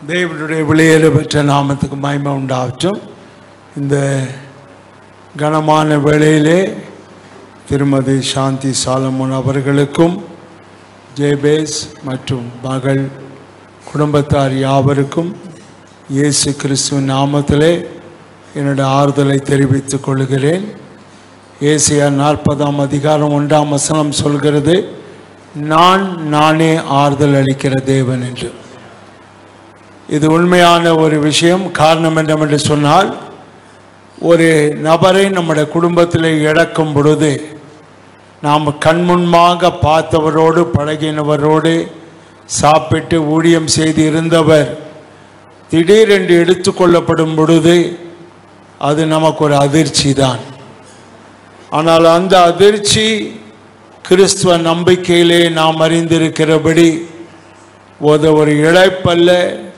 தேவனுடைய வெளியேற பெற்ற நாமத்துக்கு மகிமை உண்டாகட்டும் இந்த கனமான வேளையிலே திருமதி சாந்தி சாலமோன் அவர்களுக்கும் ஜேபேஸ் மற்றும் மகள் குடும்பத்தார் யாவருக்கும் இயேசு கிறிஸ்துவின் நாமத்திலே என்னுடைய ஆறுதலை தெரிவித்துக் கொள்கிறேன் ஏசியா நாற்பதாம் அதிகாரம் ஒன்றாம் வசனம் சொல்கிறது நான் நானே ஆறுதல் அளிக்கிற தேவன் என்று இது உண்மையான ஒரு விஷயம் காரணம் என்னவென்று சொன்னால் ஒரு நபரை நம்முடைய குடும்பத்தில் இழக்கும் பொழுது நாம் கண்முன்பாக பார்த்தவரோடு பழகினவரோடு சாப்பிட்டு ஊழியம் செய்து இருந்தவர் திடீரென்று எடுத்துக்கொள்ளப்படும் பொழுது அது நமக்கு ஒரு அதிர்ச்சி தான் ஆனால் அந்த அதிர்ச்சி கிறிஸ்துவ நம்பிக்கையிலே நாம் அறிந்திருக்கிறபடி ஒரு ஒரு இழைப்பல்ல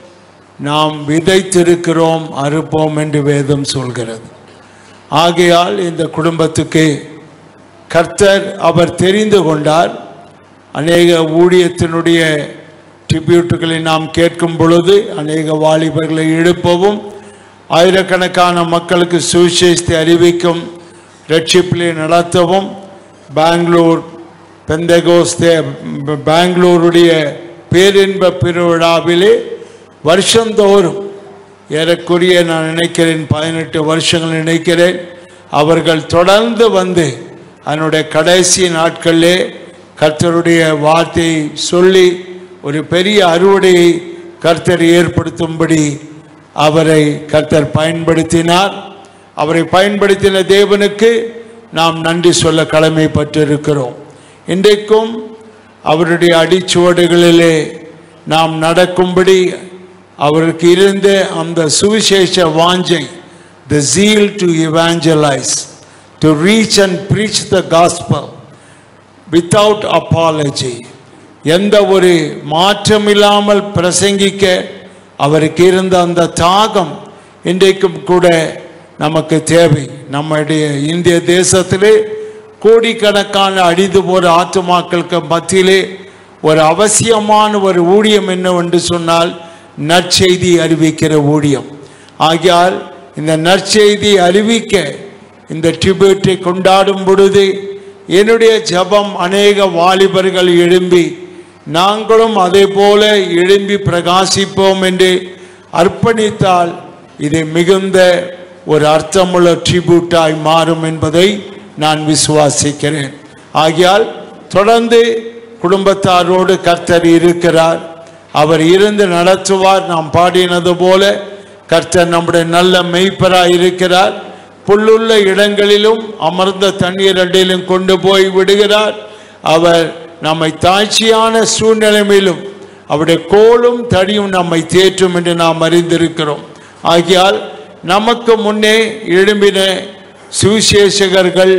நாம் விதைத்திருக்கிறோம் அறுப்போம் என்று வேதம் சொல்கிறது ஆகையால் இந்த குடும்பத்துக்கு கர்த்தர் அவர் தெரிந்து கொண்டார் அநேக ஊழியத்தினுடைய ட்ரிபியூட்டுகளை நாம் கேட்கும் பொழுது அநேக வாலிபர்களை எழுப்பவும் ஆயிரக்கணக்கான மக்களுக்கு சுவிசேஷத்தை அறிவிக்கும் ரட்சிப்பிலே நடத்தவும் பெங்களூர் பெந்தகோஸ்தே பெங்களூருடைய பேரின்ப பெருவிழாவிலே வருஷந்தோறும் ஏறக்குறைய நான் நினைக்கிறேன் பதினெட்டு வருஷங்கள் நினைக்கிறேன் அவர்கள் தொடர்ந்து வந்து அதனுடைய கடைசி நாட்களிலே கர்த்தருடைய வார்த்தையை சொல்லி ஒரு பெரிய அறுவடையை கர்த்தர் ஏற்படுத்தும்படி அவரை கர்த்தர் பயன்படுத்தினார் அவரை பயன்படுத்தின தேவனுக்கு நாம் நன்றி சொல்ல கடமைப்பட்டிருக்கிறோம் இன்றைக்கும் அவருடைய அடிச்சுவடுகளிலே நாம் நடக்கும்படி அவருக்கு இருந்த அந்த சுவிசேஷ வாஞ்சை the zeal to evangelize to reach and preach the gospel without apology எந்த ஒரு மாற்றமில்லாமல் பிரசங்கிக்க அவருக்கு இருந்த அந்த தாகம் இன்றைக்கும் கூட நமக்கு தேவை நம்முடைய இந்திய தேசத்திலே கோடிக்கணக்கான அழிந்து போகிற ஆத்துமாக்களுக்கு மத்தியிலே ஒரு அவசியமான ஒரு ஊழியம் என்னவென்று சொன்னால் நற்செய்தி அறிவிக்கிற ஊழியம் ஆகையால் இந்த நற்செய்தி அறிவிக்க இந்த ட்ரிபியூட்டை கொண்டாடும் பொழுது என்னுடைய ஜபம் அநேக வாலிபர்கள் எழும்பி நாங்களும் அதே போல எழும்பி பிரகாசிப்போம் என்று அர்ப்பணித்தால் இது மிகுந்த ஒரு அர்த்தமுள்ள ட்ரிபியூட்டாய் மாறும் என்பதை நான் விசுவாசிக்கிறேன் ஆகையால் தொடர்ந்து குடும்பத்தாரோடு கர்த்தர் இருக்கிறார் அவர் இருந்து நடத்துவார் நாம் பாடினது போல கர்த்தர் நம்முடைய நல்ல மெய்ப்பராய் இருக்கிறார் புல்லுள்ள இடங்களிலும் அமர்ந்த தண்ணீர் அடியிலும் கொண்டு போய் விடுகிறார் அவர் நம்மை தாழ்ச்சியான சூழ்நிலைமையிலும் அவருடைய கோலும் தடியும் நம்மை தேற்றும் என்று நாம் அறிந்திருக்கிறோம் ஆகையால் நமக்கு முன்னே எழும்பின சுவிசேஷகர்கள்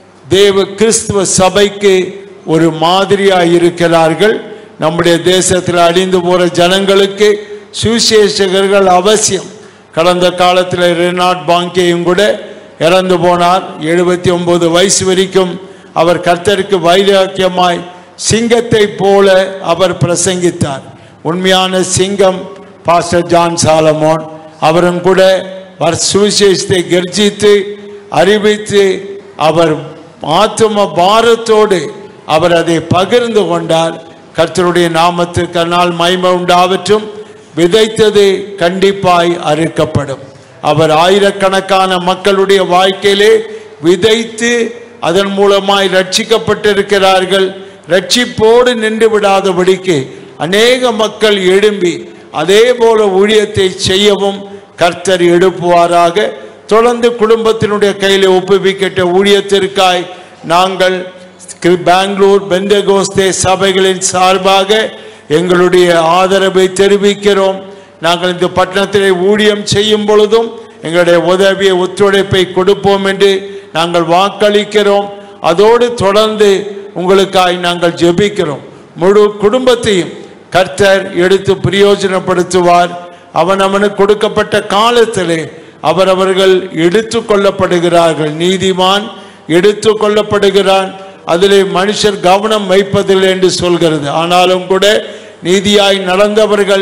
தேவ கிறிஸ்துவ சபைக்கு ஒரு மாதிரியாக இருக்கிறார்கள் நம்முடைய தேசத்தில் அழிந்து போகிற ஜனங்களுக்கு சுவிசேஷகர்கள் அவசியம் கடந்த காலத்தில் ரெனாட் பாங்கேயும் கூட இறந்து போனார் எழுபத்தி ஒன்பது வயசு வரைக்கும் அவர் கர்த்தருக்கு வைராக்கியமாய் சிங்கத்தை போல அவர் பிரசங்கித்தார் உண்மையான சிங்கம் பாஸ்டர் ஜான் சாலமோன் அவரும் கூட வர் சுவிசேஷத்தை கர்ஜித்து அறிவித்து அவர் ஆத்தும பாரத்தோடு அவர் அதை பகிர்ந்து கொண்டார் கர்த்தருடைய நாமத்துக்கு நாள் மகிமை உண்டாவற்றும் விதைத்தது கண்டிப்பாய் அறுக்கப்படும் அவர் ஆயிரக்கணக்கான மக்களுடைய வாழ்க்கையிலே விதைத்து அதன் மூலமாய் ரட்சிக்கப்பட்டிருக்கிறார்கள் ரட்சிப்போடு நின்று விடாதபடிக்கு அநேக மக்கள் எழும்பி அதே போல ஊழியத்தை செய்யவும் கர்த்தர் எழுப்புவாராக தொடர்ந்து குடும்பத்தினுடைய கையில் ஒப்புவிக்கிட்ட ஊழியத்திற்காய் நாங்கள் பெங்களூர் பெந்தகோஸ்தே சபைகளின் சார்பாக எங்களுடைய ஆதரவை தெரிவிக்கிறோம் நாங்கள் இந்த பட்டணத்திலே ஊழியம் செய்யும் பொழுதும் எங்களுடைய உதவியை ஒத்துழைப்பை கொடுப்போம் என்று நாங்கள் வாக்களிக்கிறோம் அதோடு தொடர்ந்து உங்களுக்காய் நாங்கள் ஜெபிக்கிறோம் முழு குடும்பத்தையும் கர்த்தர் எடுத்து பிரயோஜனப்படுத்துவார் அவன் அவனுக்கு கொடுக்கப்பட்ட காலத்திலே அவரவர்கள் எடுத்து கொள்ளப்படுகிறார்கள் நீதிமான் எடுத்து கொள்ளப்படுகிறான் அதிலே மனுஷர் கவனம் வைப்பதில்லை என்று சொல்கிறது ஆனாலும் கூட நீதியாய் நடந்தவர்கள்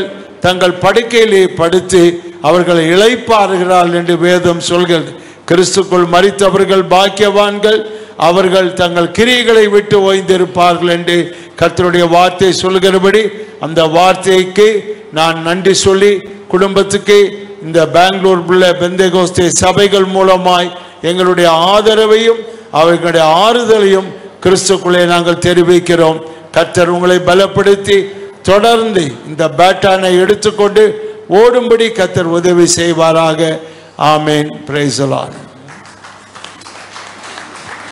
தங்கள் படுக்கையிலே படுத்து அவர்கள் இளைப்பாறுகிறார்கள் என்று வேதம் சொல்கிறது கிறிஸ்துக்குள் மரித்தவர்கள் பாக்கியவான்கள் அவர்கள் தங்கள் கிரியைகளை விட்டு ஓய்ந்திருப்பார்கள் என்று கர்த்தருடைய வார்த்தை சொல்கிறபடி அந்த வார்த்தைக்கு நான் நன்றி சொல்லி குடும்பத்துக்கு இந்த பெங்களூர் உள்ள பெந்தேகோஸ்தே சபைகள் மூலமாய் எங்களுடைய ஆதரவையும் அவர்களுடைய ஆறுதலையும் கிறிஸ்துக்குள்ளே நாங்கள் தெரிவிக்கிறோம் கர்த்தர் உங்களை பலப்படுத்தி தொடர்ந்து இந்த பேட்டானை எடுத்துக்கொண்டு ஓடும்படி கர்த்தர் உதவி செய்வாராக ஆமேன் பிரைசலான்